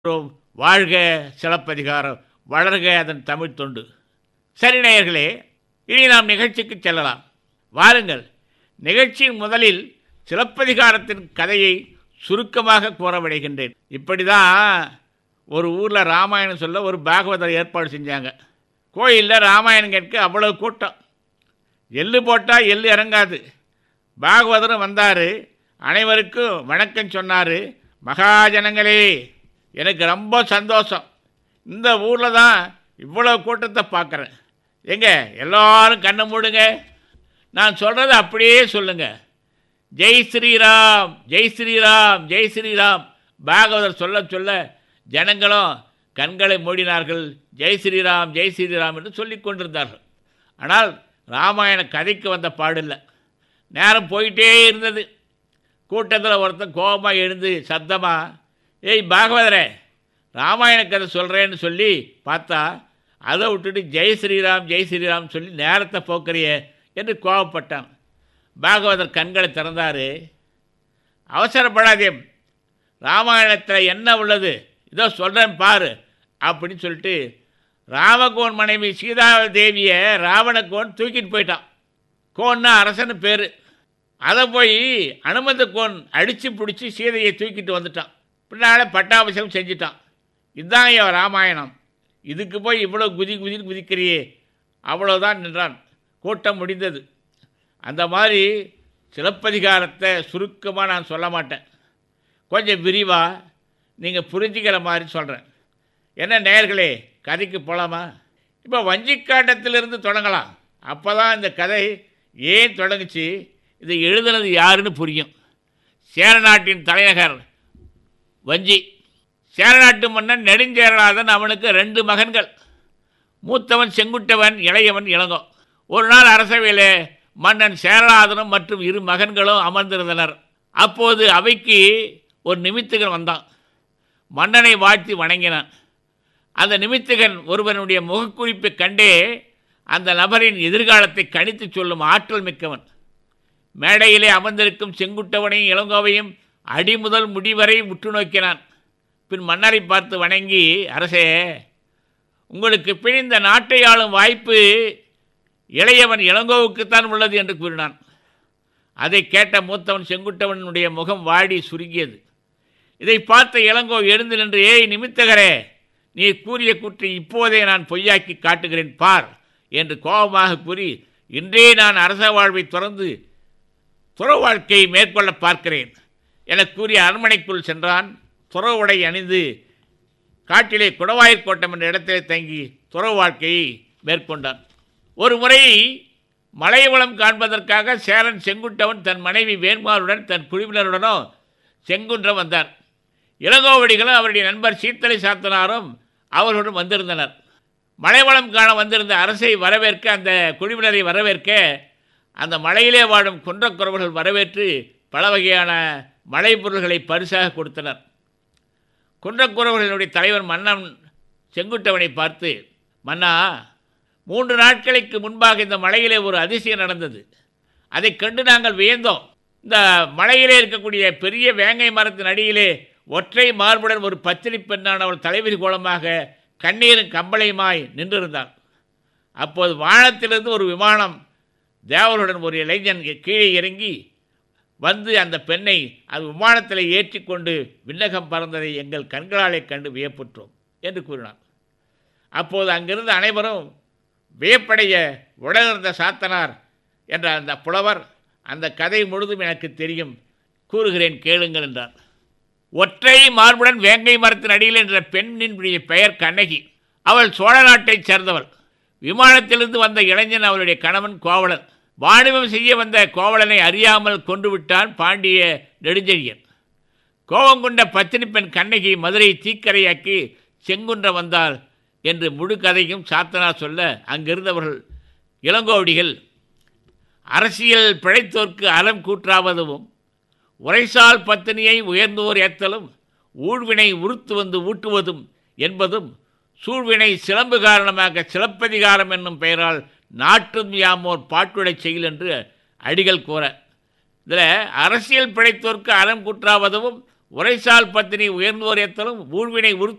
வாழ்க சிலப்பதிகாரம் வளர்க அதன் தமிழ் தொண்டு சரி நேயர்களே இனி நாம் நிகழ்ச்சிக்கு செல்லலாம் வாருங்கள் நிகழ்ச்சியின் முதலில் சிலப்பதிகாரத்தின் கதையை சுருக்கமாக கூற விடைகின்றேன் இப்படி தான் ஒரு ஊரில் ராமாயணம் சொல்ல ஒரு பாகவதர் ஏற்பாடு செஞ்சாங்க கோயிலில் ராமாயணம் கேட்க அவ்வளோ கூட்டம் எள்ளு போட்டால் எள்ளு இறங்காது பாகவதரும் வந்தார் அனைவருக்கும் வணக்கம் சொன்னார் மகாஜனங்களே எனக்கு ரொம்ப சந்தோஷம் இந்த ஊரில் தான் இவ்வளோ கூட்டத்தை பார்க்குறேன் எங்க எல்லாரும் கண்ணை மூடுங்க நான் சொல்கிறத அப்படியே சொல்லுங்க ஜெய் ஸ்ரீராம் ஜெய் ஸ்ரீராம் ஜெய் ஸ்ரீராம் பாகவதர் சொல்ல சொல்ல ஜனங்களும் கண்களை மூடினார்கள் ஜெய் ஸ்ரீராம் ஜெய் ஸ்ரீராம் என்று சொல்லிக் கொண்டிருந்தார்கள் ஆனால் ராமாயண கதைக்கு வந்த பாடில்லை நேரம் போயிட்டே இருந்தது கூட்டத்தில் ஒருத்தன் கோபமாக எழுந்து சத்தமாக ஏய் பாகவதரே ராமாயண கதை சொல்கிறேன்னு சொல்லி பார்த்தா அதை விட்டுட்டு ஜெய் ஸ்ரீராம் ஜெய் ஸ்ரீராம் சொல்லி நேரத்தை போக்குறியே என்று கோபப்பட்டான் பாகவதர் கண்களை திறந்தார் அவசரப்படாதே ராமாயணத்தில் என்ன உள்ளது இதோ சொல்கிறேன் பாரு அப்படின்னு சொல்லிட்டு ராமகோன் மனைவி சீதா தேவியை ராவணகோன் தூக்கிட்டு போயிட்டான் கோன்னா அரசன்னு பேர் அதை போய் அனுமந்த கோன் அடித்து பிடிச்சி சீதையை தூக்கிட்டு வந்துட்டான் பின்னால் பட்டாபிஷேகம் செஞ்சிட்டான் இதுதான் என் ராமாயணம் இதுக்கு போய் இவ்வளோ குதி குதின்னு குதிக்கிறியே அவ்வளோதான் நின்றான் கூட்டம் முடிந்தது அந்த மாதிரி சிலப்பதிகாரத்தை சுருக்கமாக நான் சொல்ல மாட்டேன் கொஞ்சம் விரிவாக நீங்கள் புரிஞ்சுக்கிற மாதிரி சொல்கிறேன் என்ன நேர்களே கதைக்கு போகலாமா இப்போ வஞ்சிக்காண்டத்திலிருந்து தொடங்கலாம் அப்போ தான் இந்த கதை ஏன் தொடங்குச்சு இதை எழுதுனது யாருன்னு புரியும் சேர நாட்டின் தலைநகர் வஞ்சி சேரநாட்டு மன்னன் நெடுஞ்சேரநாதன் அவனுக்கு ரெண்டு மகன்கள் மூத்தவன் செங்குட்டவன் இளையவன் இளங்கோ ஒரு நாள் அரசவையில் மன்னன் சேரநாதனும் மற்றும் இரு மகன்களும் அமர்ந்திருந்தனர் அப்போது அவைக்கு ஒரு நிமித்தகன் வந்தான் மன்னனை வாழ்த்தி வணங்கினான் அந்த நிமித்தகன் ஒருவனுடைய முகக்குறிப்பை கண்டே அந்த நபரின் எதிர்காலத்தை கணித்து சொல்லும் ஆற்றல் மிக்கவன் மேடையிலே அமர்ந்திருக்கும் செங்குட்டவனையும் இளங்கோவையும் அடி முதல் முடிவரை உற்று நோக்கினான் பின் மன்னரை பார்த்து வணங்கி அரசே உங்களுக்கு பின் இந்த நாட்டை ஆளும் வாய்ப்பு இளையவன் இளங்கோவுக்குத்தான் உள்ளது என்று கூறினான் அதை கேட்ட மூத்தவன் செங்குட்டவனுடைய முகம் வாடி சுருங்கியது இதை பார்த்த இளங்கோ எழுந்து நின்று ஏய் நிமித்தகரே நீ கூறிய கூற்றை இப்போதே நான் பொய்யாக்கி காட்டுகிறேன் பார் என்று கோபமாக கூறி இன்றே நான் அரச வாழ்வை துறந்து துற வாழ்க்கையை மேற்கொள்ள பார்க்கிறேன் என கூறிய அரண்மனைக்குள் சென்றான் துறவு உடை அணிந்து காட்டிலே குடவாயிற்கோட்டம் என்ற இடத்திலே தங்கி துறவு வாழ்க்கையை மேற்கொண்டான் ஒரு முறை மலைவளம் காண்பதற்காக சேரன் செங்குட்டவன் தன் மனைவி வேண்மாருடன் தன் குழுவினருடனோ செங்குன்றம் வந்தார் இளங்கோவடிகளும் அவருடைய நண்பர் சீத்தலை சாத்தனாரும் அவர்களுடன் வந்திருந்தனர் மலைவளம் காண வந்திருந்த அரசை வரவேற்க அந்த குழுவினரை வரவேற்க அந்த மலையிலே வாழும் குன்றக்குறவர்கள் வரவேற்று பல வகையான மலை பொருள்களை பரிசாக கொடுத்தனர் குன்றக்குறவர்களுடைய தலைவர் மன்னன் செங்குட்டவனை பார்த்து மன்னா மூன்று நாட்களுக்கு முன்பாக இந்த மலையிலே ஒரு அதிசயம் நடந்தது அதைக் கண்டு நாங்கள் வியந்தோம் இந்த மலையிலே இருக்கக்கூடிய பெரிய வேங்கை மரத்தின் அடியிலே ஒற்றை மார்புடன் ஒரு பத்தினி பெண்ணானவள் தலைவிரி கோலமாக கண்ணீரும் கம்பளையுமாய் நின்றிருந்தாள் அப்போது வானத்திலிருந்து ஒரு விமானம் தேவருடன் ஒரு இளைஞன் கீழே இறங்கி வந்து அந்த பெண்ணை அது விமானத்தில் ஏற்றி கொண்டு விண்ணகம் பறந்ததை எங்கள் கண்களாலே கண்டு வியப்புற்றோம் என்று கூறினார் அப்போது அங்கிருந்த அனைவரும் வியப்படைய உடனிருந்த சாத்தனார் என்ற அந்த புலவர் அந்த கதை முழுதும் எனக்கு தெரியும் கூறுகிறேன் கேளுங்கள் என்றார் ஒற்றை மார்புடன் வேங்கை மரத்தின் அடியில் என்ற பெண்ணினுடைய பெயர் கண்ணகி அவள் சோழ நாட்டைச் சேர்ந்தவள் விமானத்திலிருந்து வந்த இளைஞன் அவளுடைய கணவன் கோவலன் வாணிபம் செய்ய வந்த கோவலனை அறியாமல் கொண்டு விட்டான் பாண்டிய நெடுஞ்செழியன் கோபம் கொண்ட பத்தினி பெண் கண்ணகி மதுரை தீக்கரையாக்கி செங்குன்ற வந்தாள் என்று முழு கதையும் சாத்தனார் சொல்ல அங்கிருந்தவர்கள் இளங்கோவடிகள் அரசியல் பிழைத்தோர்க்கு அறம் கூற்றாவதும் உரைசால் பத்தினியை உயர்ந்தோர் ஏத்தலும் ஊழ்வினை உறுத்து வந்து ஊட்டுவதும் என்பதும் சூழ்வினை சிலம்பு காரணமாக சிலப்பதிகாரம் என்னும் பெயரால் நாட்டும் யாமோர் பாட்டுடைச் செயல் என்று அடிகள் கூற இதில் அரசியல் பிழைத்தோர்க்கு அறம் குற்றாவதும் உரைசால் பத்தினி உயர்ந்தோர் ஏத்தலும் ஊழ்வினை உறுத்து